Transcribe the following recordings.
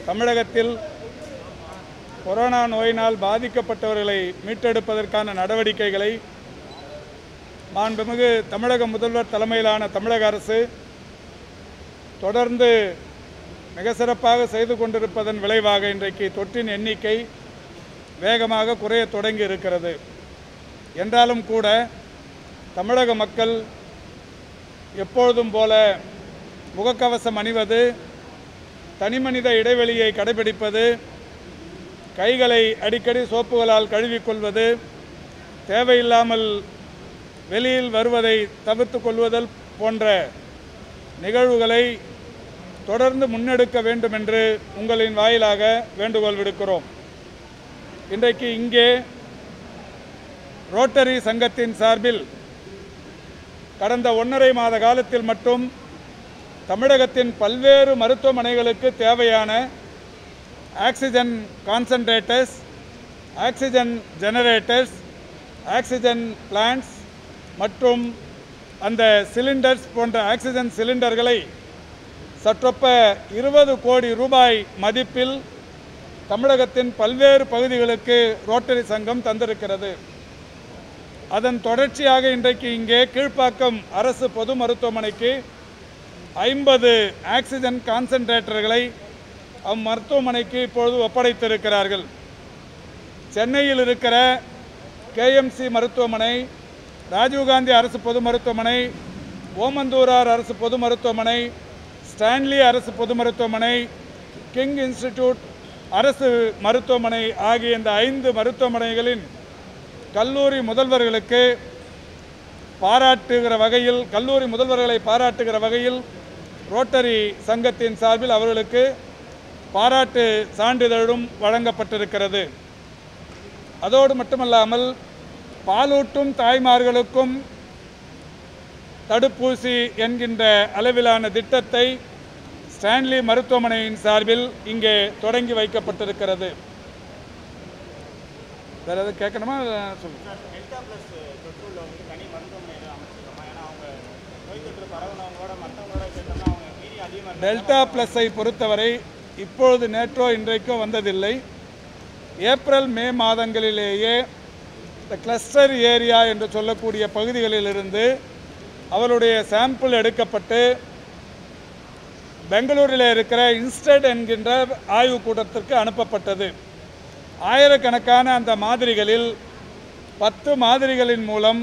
தமிழகத்தில் கொரோனா நோயினால் பாதிக்கப்பட்டவர்களை மீட்டெடுப்பதற்கான நடவடிக்கைகளை மாண்புமிகு தமிழக முதல்வர் தலைமையிலான தமிழக அரசு தொடர்ந்து மிக சிறப்பாக செய்து கொண்டிருப்பதன் விளைவாக இன்றைக்கு தொற்றின் எண்ணிக்கை வேகமாக குறைய தொடங்கி இருக்கிறது என்றாலும் கூட தமிழக மக்கள் எப்பொழுதும் போல முகக்கவசம் அணிவது தனிமனித இடைவெளியை கடைபிடிப்பது கைகளை அடிக்கடி சோப்புகளால் கழுவிக்கொள்வது தேவையில்லாமல் வெளியில் வருவதை தவிர்த்து கொள்வதல் போன்ற நிகழ்வுகளை தொடர்ந்து முன்னெடுக்க வேண்டும் என்று உங்களின் வாயிலாக வேண்டுகோள் விடுக்கிறோம் இன்றைக்கு இங்கே ரோட்டரி சங்கத்தின் சார்பில் கடந்த ஒன்றரை மாத காலத்தில் மட்டும் தமிழகத்தின் பல்வேறு மருத்துவமனைகளுக்கு தேவையான oxygen concentrators oxygen generators oxygen plants மற்றும் அந்த சிலிண்டர்ஸ் போன்ற ஆக்சிஜன் சிலிண்டர்களை சற்றொப்ப இருபது கோடி ரூபாய் மதிப்பில் தமிழகத்தின் பல்வேறு பகுதிகளுக்கு ரோட்டரி சங்கம் தந்திருக்கிறது அதன் தொடர்ச்சியாக இன்றைக்கு இங்கே கீழ்ப்பாக்கம் அரசு பொது மருத்துவமனைக்கு ஐம்பது ஆக்சிஜன் கான்சன்ட்ரேட்டர்களை அம்மருத்துவமனைக்கு இப்பொழுது ஒப்படைத்திருக்கிறார்கள் சென்னையில் இருக்கிற கேஎம்சி மருத்துவமனை ராஜீவ்காந்தி அரசு பொது மருத்துவமனை ஓமந்தூரார் அரசு பொது மருத்துவமனை ஸ்டான்லி அரசு பொது மருத்துவமனை கிங் இன்ஸ்டிடியூட் அரசு மருத்துவமனை ஆகிய இந்த ஐந்து மருத்துவமனைகளின் கல்லூரி முதல்வர்களுக்கு பாராட்டுகிற வகையில் கல்லூரி முதல்வர்களை பாராட்டுகிற வகையில் ரோட்டரி சங்கத்தின் சார்பில் அவர்களுக்கு பாராட்டு சான்றிதழும் வழங்கப்பட்டிருக்கிறது அதோடு மட்டுமல்லாமல் பாலூட்டும் தாய்மார்களுக்கும் தடுப்பூசி என்கின்ற அளவிலான திட்டத்தை ஸ்டான்லி மருத்துவமனையின் சார்பில் இங்கே தொடங்கி வைக்கப்பட்டிருக்கிறது வேற எதாவது கேட்கணுமா சொல்லுங்க டெல்டா ப்ளஸ் தொற்றுள்ள வந்து தனி மருத்துவமனை எதுவும் அமைச்சிருக்கோமா ஏன்னா அவங்க நோய் தொற்று பரவுனவங்களோட மற்றவங்களோட சேர்ந்தோம்னா அவங்க மீறி அதிகமாக இருக்கு டெல்டா ப்ளஸை பொறுத்தவரை இப்பொழுது நேற்றோ இன்றைக்கோ வந்ததில்லை ஏப்ரல் மே மாதங்களிலேயே இந்த கிளஸ்டர் ஏரியா என்று சொல்லக்கூடிய பகுதிகளிலிருந்து அவருடைய சாம்பிள் எடுக்கப்பட்டு பெங்களூரில் இருக்கிற இன்ஸ்டட் என்கின்ற ஆய்வுக் கூட்டத்திற்கு அனுப்பப்பட்டது ஆயிரக்கணக்கான அந்த மாதிரிகளில் பத்து மாதிரிகளின் மூலம்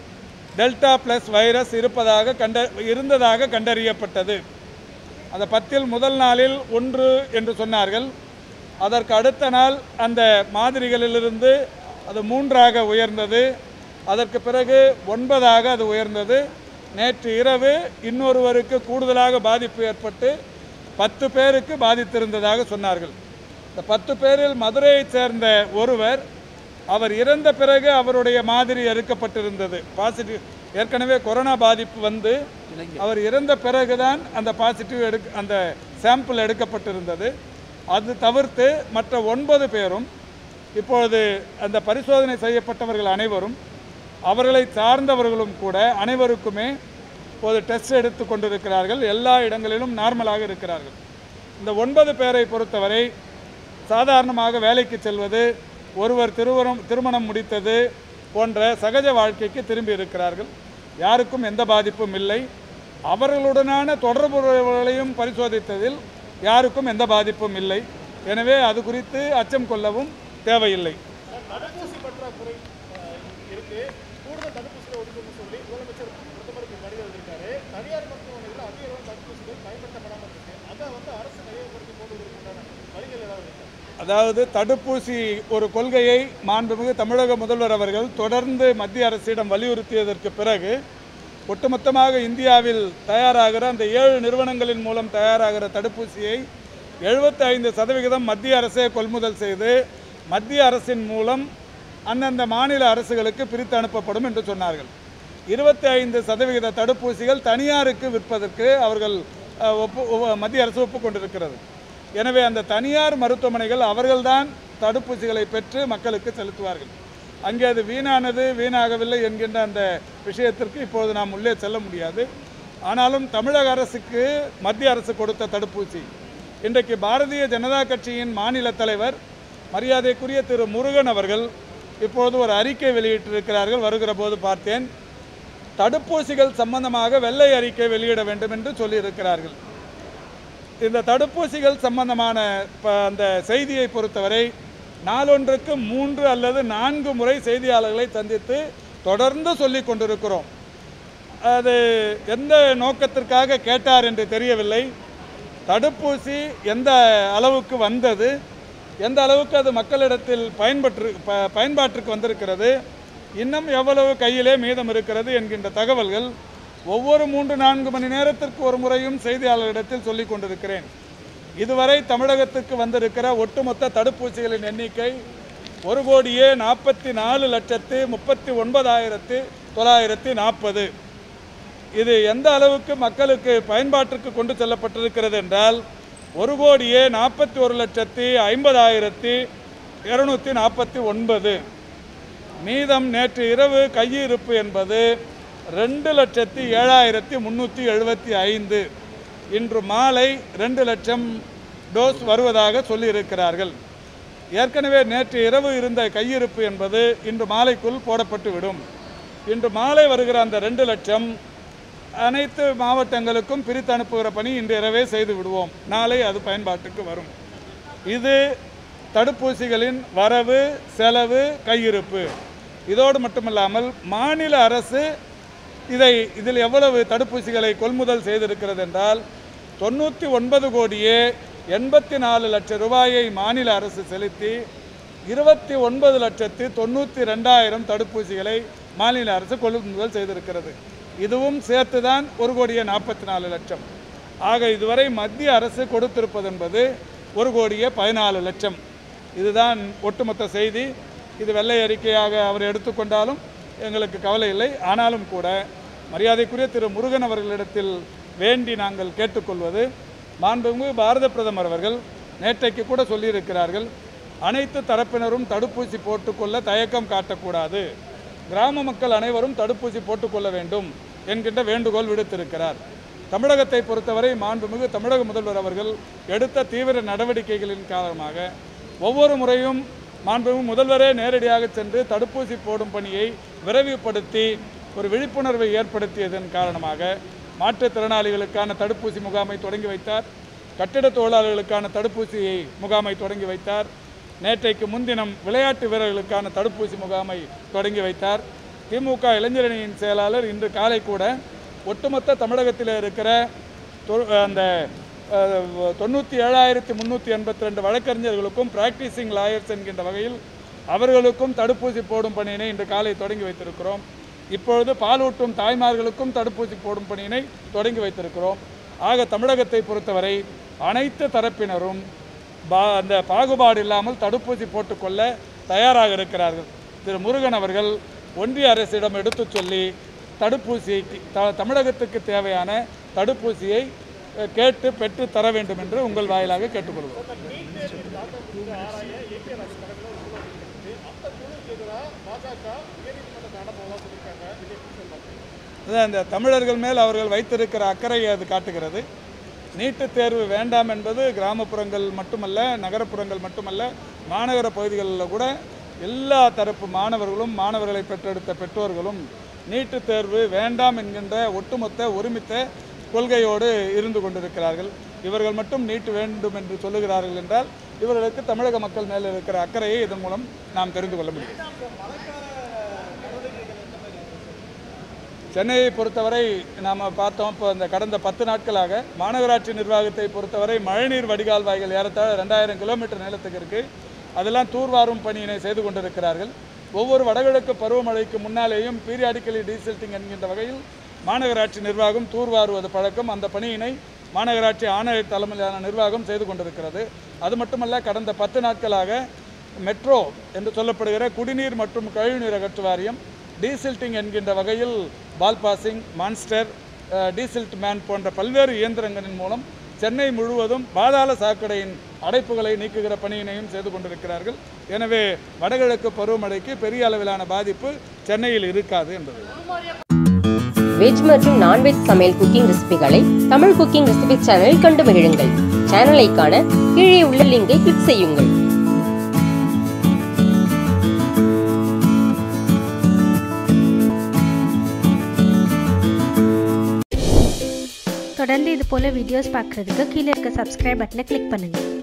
டெல்டா ப்ளஸ் வைரஸ் இருப்பதாக கண்ட இருந்ததாக கண்டறியப்பட்டது அந்த பத்தில் முதல் நாளில் ஒன்று என்று சொன்னார்கள் அதற்கு அடுத்த நாள் அந்த மாதிரிகளிலிருந்து அது மூன்றாக உயர்ந்தது அதற்கு பிறகு ஒன்பதாக அது உயர்ந்தது நேற்று இரவு இன்னொருவருக்கு கூடுதலாக பாதிப்பு ஏற்பட்டு பத்து பேருக்கு பாதித்திருந்ததாக சொன்னார்கள் இந்த பத்து பேரில் மதுரையைச் சேர்ந்த ஒருவர் அவர் இறந்த பிறகு அவருடைய மாதிரி எடுக்கப்பட்டிருந்தது பாசிட்டிவ் ஏற்கனவே கொரோனா பாதிப்பு வந்து அவர் இறந்த பிறகுதான் அந்த பாசிட்டிவ் எடுக்க அந்த சாம்பிள் எடுக்கப்பட்டிருந்தது அது தவிர்த்து மற்ற ஒன்பது பேரும் இப்பொழுது அந்த பரிசோதனை செய்யப்பட்டவர்கள் அனைவரும் அவர்களை சார்ந்தவர்களும் கூட அனைவருக்குமே இப்போது டெஸ்ட் எடுத்து கொண்டிருக்கிறார்கள் எல்லா இடங்களிலும் நார்மலாக இருக்கிறார்கள் இந்த ஒன்பது பேரை பொறுத்தவரை சாதாரணமாக வேலைக்கு செல்வது ஒருவர் திருமணம் திருமணம் முடித்தது போன்ற சகஜ வாழ்க்கைக்கு திரும்பி இருக்கிறார்கள் யாருக்கும் எந்த பாதிப்பும் இல்லை அவர்களுடனான தொடர்புகளையும் பரிசோதித்ததில் யாருக்கும் எந்த பாதிப்பும் இல்லை எனவே அது குறித்து அச்சம் கொள்ளவும் தேவையில்லை தடுப்பூசி பற்றாக்குறை அஹ், இருக்கு கூடுதல் தடுப்பூசிகளை ஒதுக்கணும்னு சொல்லி முதலமைச்சர் பிரதமருக்கு கடிதம் எழுதியிருக்காரு தனியார் மருத்துவமனைகளில் அதிக அளவு தடுப்பூசிகள் பயன்படுத்தப்படாமல் இருக்கு அதை வந்து அரசு கையகப்படுத்தி கொண்டு வருவதற்கான வழிகள் ஏதாவது இருக்கா அதாவது தடுப்பூசி ஒரு கொள்கையை மாண்புமிகு தமிழக முதல்வர் அவர்கள் தொடர்ந்து மத்திய அரசிடம் வலியுறுத்தியதற்கு பிறகு ஒட்டுமொத்தமாக இந்தியாவில் தயாராகிற அந்த ஏழு நிறுவனங்களின் மூலம் தயாராகிற தடுப்பூசியை 75% ஐந்து சதவிகிதம் மத்திய அரசே கொள்முதல் செய்து மத்திய அரசின் மூலம் அந்தந்த மாநில அரசுகளுக்கு பிரித்து அனுப்பப்படும் என்று சொன்னார்கள் இருபத்தி ஐந்து சதவிகித தடுப்பூசிகள் தனியாருக்கு விற்பதற்கு அவர்கள் அஹ், ஒப்பு ஒ- மத்திய அரசு ஒப்புக்கொண்டிருக்கிறது எனவே அந்த தனியார் மருத்துவமனைகள் அவர்கள்தான் தடுப்பூசிகளை பெற்று மக்களுக்கு செலுத்துவார்கள் அங்கே அது வீணானது வீணாகவில்லை என்கின்ற அந்த விஷயத்திற்கு இப்போது நாம் உள்ளே செல்ல முடியாது ஆனாலும் தமிழக அரசுக்கு மத்திய அரசு கொடுத்த தடுப்பூசி இன்றைக்கு பாரதிய ஜனதா கட்சியின் மாநில தலைவர் மரியாதைக்குரிய திரு முருகன் அவர்கள் இப்பொழுது ஒரு அறிக்கை வெளியிட்டிருக்கிறார்கள் வருகிற போது பார்த்தேன் தடுப்பூசிகள் சம்பந்தமாக வெள்ளை அறிக்கை வெளியிட வேண்டும் என்று சொல்லியிருக்கிறார்கள் இந்த தடுப்பூசிகள் சம்பந்தமான ப- அந்த செய்தியை பொறுத்தவரை நாளொன்றுக்கு மூன்று அல்லது நான்கு முறை செய்தியாளர்களை சந்தித்து தொடர்ந்து சொல்லிக் கொண்டிருக்கிறோம் அது எந்த நோக்கத்திற்காக கேட்டார் என்று தெரியவில்லை தடுப்பூசி எந்த அளவுக்கு வந்தது எந்த அளவுக்கு அது மக்களிடத்தில் பயன்பற்று ப- பயன்பாட்டிற்கு வந்திருக்கிறது இன்னும் எவ்வளவு கையிலே மீதம் இருக்கிறது என்கின்ற தகவல்கள் ஒவ்வொரு மூன்று நான்கு மணி நேரத்திற்கு ஒரு முறையும் செய்தியாளர்களிடத்தில் சொல்லிக் கொண்டிருக்கிறேன் இதுவரை தமிழகத்துக்கு வந்திருக்கிற ஒட்டுமொத்த தடுப்பூசிகளின் எண்ணிக்கை ஒரு கோடியே நாற்பத்தி நாலு லட்சத்து முப்பத்தி ஒன்பதாயிரத்து தொள்ளாயிரத்தி நாற்பது இது எந்த அளவுக்கு மக்களுக்கு பயன்பாட்டிற்கு கொண்டு செல்லப்பட்டிருக்கிறது என்றால் ஒரு கோடியே நாற்பத்தி ஒரு லட்சத்தி ஐம்பதாயிரத்தி இருநூற்றி நாற்பத்தி ஒன்பது மீதம் நேற்று இரவு கையிருப்பு என்பது ரெண்டு லட்சத்தி ஏழாயிரத்தி முந்நூற்றி எழுபத்தி ஐந்து இன்று மாலை ரெண்டு லட்சம் டோஸ் வருவதாக சொல்லியிருக்கிறார்கள் ஏற்கனவே நேற்று இரவு இருந்த கையிருப்பு என்பது இன்று மாலைக்குள் போடப்பட்டு விடும் இன்று மாலை வருகிற அந்த ரெண்டு லட்சம் அனைத்து மாவட்டங்களுக்கும் பிரித்து அனுப்புகிற பணி இன்று இரவே செய்து விடுவோம் நாளை அது பயன்பாட்டுக்கு வரும் இது தடுப்பூசிகளின் வரவு செலவு கையிருப்பு இதோடு மட்டுமல்லாமல் மாநில அரசு இதை இதில் எவ்வளவு தடுப்பூசிகளை கொள்முதல் செய்திருக்கிறது என்றால் தொண்ணூற்றி ஒன்பது கோடியே எண்பத்தி நாலு லட்சம் ரூபாயை மாநில அரசு செலுத்தி இருபத்தி ஒன்பது லட்சத்து தொண்ணூற்றி ரெண்டாயிரம் தடுப்பூசிகளை மாநில அரசு கொள்முதல் செய்திருக்கிறது இதுவும் சேர்த்து தான் ஒரு கோடியே நாற்பத்தி நாலு லட்சம் ஆக இதுவரை மத்திய அரசு கொடுத்திருப்பது என்பது ஒரு கோடியே பதினாலு லட்சம் இதுதான் ஒட்டுமொத்த செய்தி இது வெள்ளை அறிக்கையாக அவர் எடுத்துக்கொண்டாலும் எங்களுக்கு கவலை இல்லை ஆனாலும் கூட மரியாதைக்குரிய திரு முருகன் அவர்களிடத்தில் வேண்டி நாங்கள் கேட்டுக்கொள்வது மாண்புமிகு பாரத பிரதமர் அவர்கள் நேற்றைக்கு கூட சொல்லியிருக்கிறார்கள் அனைத்து தரப்பினரும் தடுப்பூசி போட்டுக்கொள்ள தயக்கம் காட்டக்கூடாது கிராம மக்கள் அனைவரும் தடுப்பூசி போட்டுக்கொள்ள வேண்டும் என்கின்ற வேண்டுகோள் விடுத்திருக்கிறார் தமிழகத்தை பொறுத்தவரை மாண்புமிகு தமிழக முதல்வர் அவர்கள் எடுத்த தீவிர நடவடிக்கைகளின் காரணமாக ஒவ்வொரு முறையும் மாண்புமிகு முதல்வரே நேரடியாக சென்று தடுப்பூசி போடும் பணியை விரைவுபடுத்தி ஒரு விழிப்புணர்வை ஏற்படுத்தியதன் காரணமாக மாற்றுத்திறனாளிகளுக்கான தடுப்பூசி முகாமை தொடங்கி வைத்தார் கட்டிட தொழிலாளர்களுக்கான தடுப்பூசியை முகாமை தொடங்கி வைத்தார் நேற்றைக்கு முன்தினம் விளையாட்டு வீரர்களுக்கான தடுப்பூசி முகாமை தொடங்கி வைத்தார் திமுக இளைஞரணியின் செயலாளர் இன்று காலை கூட ஒட்டுமொத்த தமிழகத்தில் இருக்கிற தொ- அந்த அஹ், தொண்ணூற்றி ஏழாயிரத்தி முந்நூற்றி எண்பத்தி ரெண்டு வழக்கறிஞர்களுக்கும் பிராக்டிசிங் லாயர்ஸ் என்கின்ற வகையில் அவர்களுக்கும் தடுப்பூசி போடும் பணியினை இன்று காலை தொடங்கி வைத்திருக்கிறோம் இப்பொழுது பாலூட்டும் தாய்மார்களுக்கும் தடுப்பூசி போடும் பணியினை தொடங்கி வைத்திருக்கிறோம் ஆக தமிழகத்தை பொறுத்தவரை அனைத்து தரப்பினரும் பா அந்த பாகுபாடு இல்லாமல் தடுப்பூசி போட்டுக்கொள்ள தயாராக இருக்கிறார்கள் திரு முருகன் அவர்கள் ஒன்றிய அரசிடம் எடுத்துச் சொல்லி தடுப்பூசி த தமிழகத்துக்கு தேவையான தடுப்பூசியை அஹ், கேட்டு பெற்று தர வேண்டும் என்று உங்கள் வாயிலாக கேட்டுக்கொள்கிறோம் நீட் தேர்வின் தாக்கம் குறித்து ஆராய ஏகே ராஜ் தலைமையில் ஒரு குழு அமைக்கப்பட்டு அந்த குழுவுக்கு எதிராக பாஜக உயர்நீதிமன்றத்தை அனுப்பவதாக சொல்லியிருக்காங்க இதை எப்படி சார் பார்க்குறீங்க அதான் இந்த தமிழர்கள் மேல் அவர்கள் வைத்திருக்கிற அக்கறையை அது காட்டுகிறது நீட்டுத் தேர்வு வேண்டாம் என்பது கிராமப்புறங்கள் மட்டுமல்ல நகரப்புறங்கள் மட்டுமல்ல மாநகர பகுதிகளில் கூட எல்லா தரப்பு மாணவர்களும் மாணவர்களை பெற்றெடுத்த பெற்றோர்களும் நீட்டுத் தேர்வு வேண்டாம் என்கின்ற ஒட்டுமொத்த ஒருமித்த கொள்கையோடு இருந்து கொண்டிருக்கிறார்கள் இவர்கள் மட்டும் நீட்டு வேண்டும் என்று சொல்லுகிறார்கள் என்றால் இவர்களுக்கு தமிழக மக்கள் மேல் இருக்கிற அக்கறையை இதன் மூலம் நாம் தெரிந்து கொள்ள முடியும் சென்னையை பொறுத்தவரை நாம் பார்த்தோம் இப்போ இந்த கடந்த பத்து நாட்களாக மாநகராட்சி நிர்வாகத்தை பொறுத்தவரை மழைநீர் வடிகால் வாய்கள் ஏறத்தாழ ரெண்டாயிரம் கிலோமீட்டர் நீளத்துக்கு இருக்குது அதெல்லாம் தூர்வாரும் பணியினை செய்து கொண்டிருக்கிறார்கள் ஒவ்வொரு வடகிழக்கு பருவமழைக்கு முன்னாலேயும் பீரியாடிக்கலி டீசல்ட்டிங் என்கின்ற வகையில் மாநகராட்சி நிர்வாகம் தூர்வாருவது பழக்கம் அந்த பணியினை மாநகராட்சி ஆணையர் தலைமையிலான நிர்வாகம் செய்து கொண்டிருக்கிறது அது மட்டுமல்ல கடந்த பத்து நாட்களாக மெட்ரோ என்று சொல்லப்படுகிற குடிநீர் மற்றும் கழிவுநீர் அகற்று வாரியம் டீசில்ட்டிங் என்கின்ற வகையில் பால் பாசிங் மான்ஸ்டர் அஹ், டீசில்ட் மேன் போன்ற பல்வேறு இயந்திரங்களின் மூலம் சென்னை முழுவதும் பாதாள சாக்கடையின் அடைப்புகளை நீக்குகிற பணியினையும் செய்து கொண்டிருக்கிறார்கள் எனவே வடகிழக்கு பருவமழைக்கு பெரிய அளவிலான பாதிப்பு சென்னையில் இருக்காது என்பது வெஜ் மற்றும் நான்வெஜ் சமையல் குக்கிங் ரெசிபிகளை தமிழ் குக்கிங் ரெசிபி சேனலில் கண்டு மகிழுங்கள் சேனலை காண கீழே உள்ள லிங்கை கிளிக் செய்யுங்கள் தொடர்ந்து இது போல் வீடியோஸ் பார்க்குறதுக்கு கீழே இருக்க சப்ஸ்கிரைப் பட்டனை கிளிக் பண்ணுங்கள்